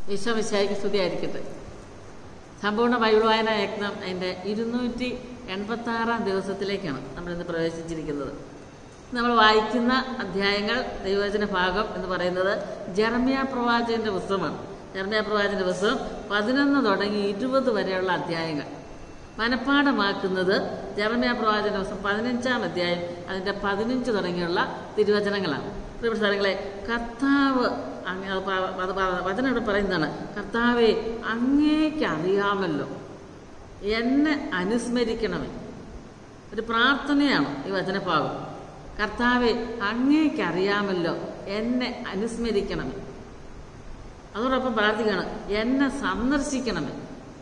ഈശോമിശായിക്ക് സ്തുതിയായിരിക്കട്ടെ സമ്പൂർണ്ണ ബൈബിൾ വായന യജ്ഞം അതിൻ്റെ ഇരുന്നൂറ്റി എൺപത്തി ആറാം ദിവസത്തിലേക്കാണ് നമ്മളിന്ന് പ്രവേശിച്ചിരിക്കുന്നത് നമ്മൾ വായിക്കുന്ന അധ്യായങ്ങൾ ദൈവവചന ഭാഗം എന്ന് പറയുന്നത് ജർമ്മിയ പ്രവാചകന്റെ പുസ്തകമാണ് ജർമ്മിയ പ്രവാചകന്റെ പുസ്തകം പതിനൊന്ന് തുടങ്ങി ഇരുപത് വരെയുള്ള അധ്യായങ്ങൾ മനഃപ്പാഠമാക്കുന്നത് ജർമ്മിയ പ്രവാചകന്റെ പുസ്തകം പതിനഞ്ചാം അധ്യായം അതിൻ്റെ പതിനഞ്ച് തുടങ്ങിയുള്ള തിരുവചനങ്ങളാണ് പ്രിയപ്പെട്ട സ്ഥലങ്ങളെ കർത്താവ് അങ്ങ് അത് പ- അത് പ- വചനം ഇവിടെ പറയുന്നതാണ് കർത്താവെ അങ്ങേക്ക് അറിയാമല്ലോ എന്നെ അനുസ്മരിക്കണമേ ഒരു പ്രാർത്ഥനയാണ് ഈ വചനഭാഗം കർത്താവെ അങ്ങേക്ക് അറിയാമല്ലോ എന്നെ അനുസ്മരിക്കണമേ അതോടൊപ്പം പ്രാർത്ഥിക്കുകയാണ് എന്നെ സന്ദർശിക്കണമേ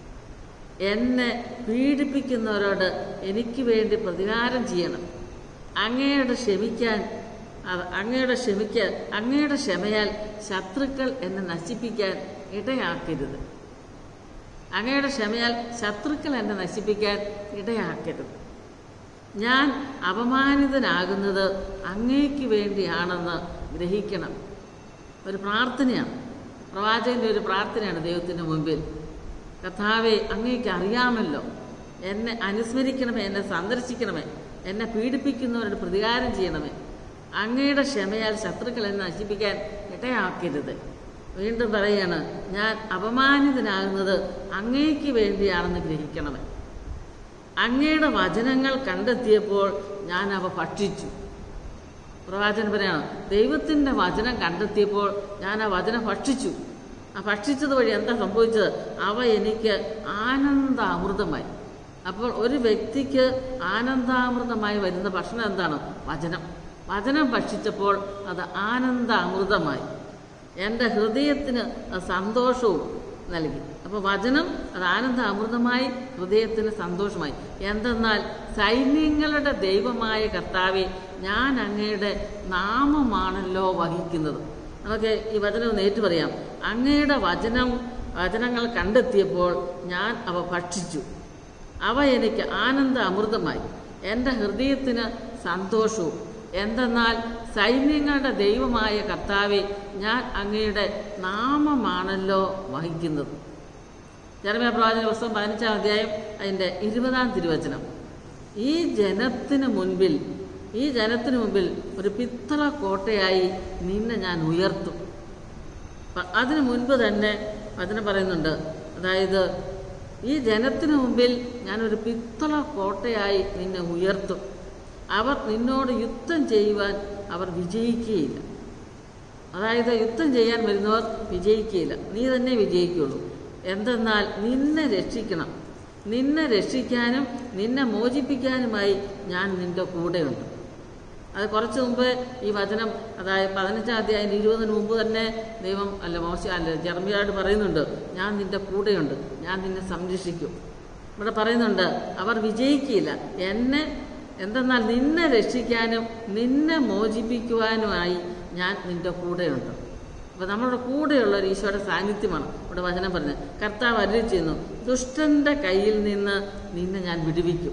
എന്നെ പീഡിപ്പിക്കുന്നവരോട് എനിക്ക് വേണ്ടി പ്രതികാരം ചെയ്യണം അങ്ങയുടെ ക്ഷമിക്കാൻ അവ- അങ്ങയുടെ ക്ഷമിക്ക അങ്ങയുടെ ക്ഷമയാൽ ശത്രുക്കൾ എന്നെ നശിപ്പിക്കാൻ ഇടയാക്കരുത് അങ്ങയുടെ ക്ഷമയാൽ ശത്രുക്കൾ എന്നെ നശിപ്പിക്കാൻ ഇടയാക്കരുത് ഞാൻ അപമാനിതനാകുന്നത് അങ്ങേക്ക് വേണ്ടിയാണെന്ന് ഗ്രഹിക്കണം ഒരു പ്രാർത്ഥനയാണ് പ്രവാചകന്റെ ഒരു പ്രാർത്ഥനയാണ് ദൈവത്തിൻ്റെ മുമ്പിൽ കർത്താവെ അങ്ങേക്ക് അറിയാമല്ലോ എന്നെ അനുസ്മരിക്കണമേ എന്നെ സന്ദർശിക്കണമേ എന്നെ പീഡിപ്പിക്കുന്നവരോട് പ്രതികാരം ചെയ്യണമേ അങ്ങയുടെ ക്ഷമയാൽ ശത്രുക്കൾ എന്നെ നശിപ്പിക്കാൻ ഇടയാക്കരുത് വീണ്ടും പറയാണ് ഞാൻ അപമാനിതനാകുന്നത് അങ്ങേക്ക് വേണ്ടിയാണെന്ന് ഗ്രഹിക്കണമേ അങ്ങയുടെ വചനങ്ങൾ കണ്ടെത്തിയപ്പോൾ ഞാൻ അവ ഭക്ഷിച്ചു പ്രവാചകൻ പറയാണ് ദൈവത്തിൻ്റെ വചനം കണ്ടെത്തിയപ്പോൾ ഞാൻ ആ വചനം ഭക്ഷിച്ചു ആ ഭക്ഷിച്ചത് വഴി എന്താ സംഭവിച്ചത് അവ എനിക്ക് ആനന്ദാമൃതമായി അപ്പോൾ ഒരു വ്യക്തിക്ക് ആനന്ദാമൃതമായി വരുന്ന ഭക്ഷണം എന്താണ് വചനം വചനം ഭക്ഷിച്ചപ്പോൾ അത് ആനന്ദാമൃതമായി എൻ്റെ ഹൃദയത്തിന് അത് സന്തോഷവും നൽകി അപ്പോൾ വചനം അത് ആനന്ദ അമൃതമായി ഹൃദയത്തിന് സന്തോഷമായി എന്തെന്നാൽ സൈന്യങ്ങളുടെ ദൈവമായ കർത്താവെ ഞാൻ അങ്ങയുടെ നാമമാണല്ലോ വഹിക്കുന്നത് നമുക്ക് ഈ വചനം ഒന്ന് ഏറ്റു പറയാം അങ്ങയുടെ വചനം വചനങ്ങൾ കണ്ടെത്തിയപ്പോൾ ഞാൻ അവ ഭക്ഷിച്ചു അവ എനിക്ക് ആനന്ദ അമൃതമായി എൻ്റെ ഹൃദയത്തിന് സന്തോഷവും എന്തെന്നാൽ സൈന്യങ്ങളുടെ ദൈവമായ കർത്താവെ ഞാൻ അങ്ങയുടെ നാമമാണല്ലോ വഹിക്കുന്നത് ജനമയ പ്രവാചന പുസ്തകം പതിനഞ്ചാം അധ്യായം അതിൻ്റെ ഇരുപതാം തിരുവചനം ഈ ജനത്തിന് മുൻപിൽ ഈ ജനത്തിന് മുമ്പിൽ ഒരു പിത്തള കോട്ടയായി നിന്നെ ഞാൻ ഉയർത്തും പ- അതിനു മുൻപ് തന്നെ വചനം പറയുന്നുണ്ട് അതായത് ഈ ജനത്തിനു മുമ്പിൽ ഞാനൊരു പിത്തള കോട്ടയായി നിന്നെ ഉയർത്തും അവർ നിന്നോട് യുദ്ധം ചെയ്യുവാൻ അവർ വിജയിക്കുകയില്ല അതായത് യുദ്ധം ചെയ്യാൻ വരുന്നവർ വിജയിക്കുകയില്ല നീ തന്നെ വിജയിക്കുള്ളൂ എന്തെന്നാൽ നിന്നെ രക്ഷിക്കണം നിന്നെ രക്ഷിക്കാനും നിന്നെ മോചിപ്പിക്കാനുമായി ഞാൻ നിന്റെ കൂടെയുണ്ട് അത് കുറച്ച് മുമ്പ് ഈ വചനം അതായത് പതിനഞ്ചാം അധ്യായം ഇരുപതിന് മുമ്പ് തന്നെ ദൈവം അല്ല മോശ അല്ല ജർമ്മിയായിട്ട് പറയുന്നുണ്ട് ഞാൻ നിന്റെ കൂടെയുണ്ട് ഞാൻ നിന്നെ സംരക്ഷിക്കും ഇവിടെ പറയുന്നുണ്ട് അവർ വിജയിക്കില്ല എന്നെ എന്തെന്നാൽ നിന്നെ രക്ഷിക്കാനും നിന്നെ മോചിപ്പിക്കുവാനുമായി ഞാൻ നിന്റെ കൂടെയുണ്ട് അപ്പോൾ നമ്മളുടെ കൂടെയുള്ള ഒരു ഈശോയുടെ സാന്നിധ്യമാണ് ഇവിടെ വചനം പറഞ്ഞത് കർത്താവ് അരുളി ചെയ്യുന്നു ദുഷ്ടന്റെ കയ്യിൽ നിന്ന് നിന്നെ ഞാൻ വിടുവിക്കും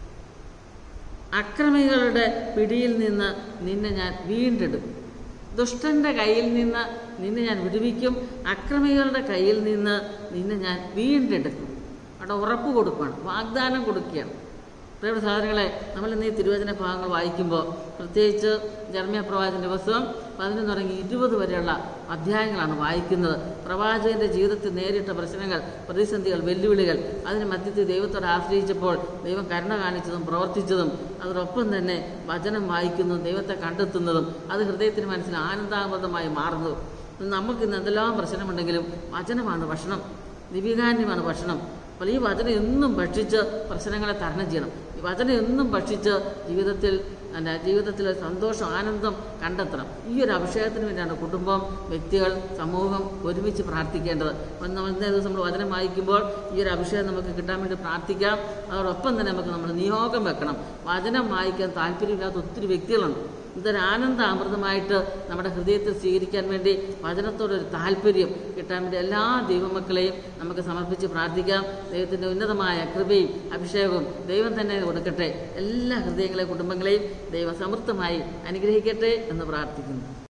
അക്രമികളുടെ പിടിയിൽ നിന്ന് നിന്നെ ഞാൻ വീണ്ടെടുക്കും ദുഷ്ടന്റെ കയ്യിൽ നിന്ന് നിന്നെ ഞാൻ വിടുവിക്കും അക്രമികളുടെ കയ്യിൽ നിന്ന് നിന്നെ ഞാൻ വീണ്ടെടുക്കും അവിടെ ഉറപ്പ് കൊടുക്കുകയാണ് വാഗ്ദാനം കൊടുക്കുകയാണ് പ്രിയപ്പെട്ട സഹോദരങ്ങളെ നമ്മൾ ഇന്ന് ഈ തിരുവചന ഭാഗങ്ങൾ വായിക്കുമ്പോൾ പ്രത്യേകിച്ച് ജർമ്മിയ പ്രവാചകന്റെ പുസ്തകം പതിനൊന്ന് തുടങ്ങി ഇരുപത് വരെയുള്ള അധ്യായങ്ങളാണ് വായിക്കുന്നത് പ്രവാചകന്റെ ജീവിതത്തിൽ നേരിട്ട പ്രശ്നങ്ങൾ പ്രതിസന്ധികൾ വെല്ലുവിളികൾ അതിന് മധ്യത്തിൽ ദൈവത്തോട് ആശ്രയിച്ചപ്പോൾ ദൈവം കരുണ കാണിച്ചതും പ്രവർത്തിച്ചതും അതോടൊപ്പം തന്നെ വചനം വായിക്കുന്നതും ദൈവത്തെ കണ്ടെത്തുന്നതും അത് ഹൃദയത്തിന് മനസ്സിന് ആനന്ദാമൃതമായി മാറുന്നതും നമുക്ക് ഇന്ന് എന്തെല്ലാം പ്രശ്നമുണ്ടെങ്കിലും വചനമാണ് ഭക്ഷണം ദിവികാന്യമാണ് ഭക്ഷണം അപ്പോൾ ഈ വചനം എന്നും ഭക്ഷിച്ച് പ്രശ്നങ്ങളെ തരണം ചെയ്യണം ഈ വചനം എന്നും ഭക്ഷിച്ച് ജീവിതത്തിൽ അല്ല ജീവിതത്തിൽ സന്തോഷം ആനന്ദം കണ്ടെത്തണം ഈ ഒരു അഭിഷേകത്തിന് വേണ്ടിയാണ് കുടുംബം വ്യക്തികൾ സമൂഹം ഒരുമിച്ച് പ്രാർത്ഥിക്കേണ്ടത് അപ്പോൾ നമ്മൾ ഇന്നേ ദിവസം നമ്മൾ വചനം വായിക്കുമ്പോൾ ഈ ഒരു അഭിഷേകം നമുക്ക് കിട്ടാൻ വേണ്ടി പ്രാർത്ഥിക്കാം അതോടൊപ്പം തന്നെ നമുക്ക് നമ്മൾ നിയോഗം വെക്കണം വചനം വായിക്കാൻ താല്പര്യമില്ലാത്ത ഒത്തിരി വ്യക്തികളുണ്ട് ഇതൊരു ആനന്ദ അമൃതമായിട്ട് നമ്മുടെ ഹൃദയത്തിൽ സ്വീകരിക്കാൻ വേണ്ടി വചനത്തോടൊരു താല്പര്യം കിട്ടാൻ വേണ്ടി എല്ലാ ദൈവമക്കളെയും നമുക്ക് സമർപ്പിച്ച് പ്രാർത്ഥിക്കാം ദൈവത്തിൻ്റെ ഉന്നതമായ കൃപയും അഭിഷേകവും ദൈവം തന്നെ കൊടുക്കട്ടെ എല്ലാ ഹൃദയങ്ങളെയും കുടുംബങ്ങളെയും ദൈവം സമൃദ്ധമായി അനുഗ്രഹിക്കട്ടെ എന്ന് പ്രാർത്ഥിക്കുന്നു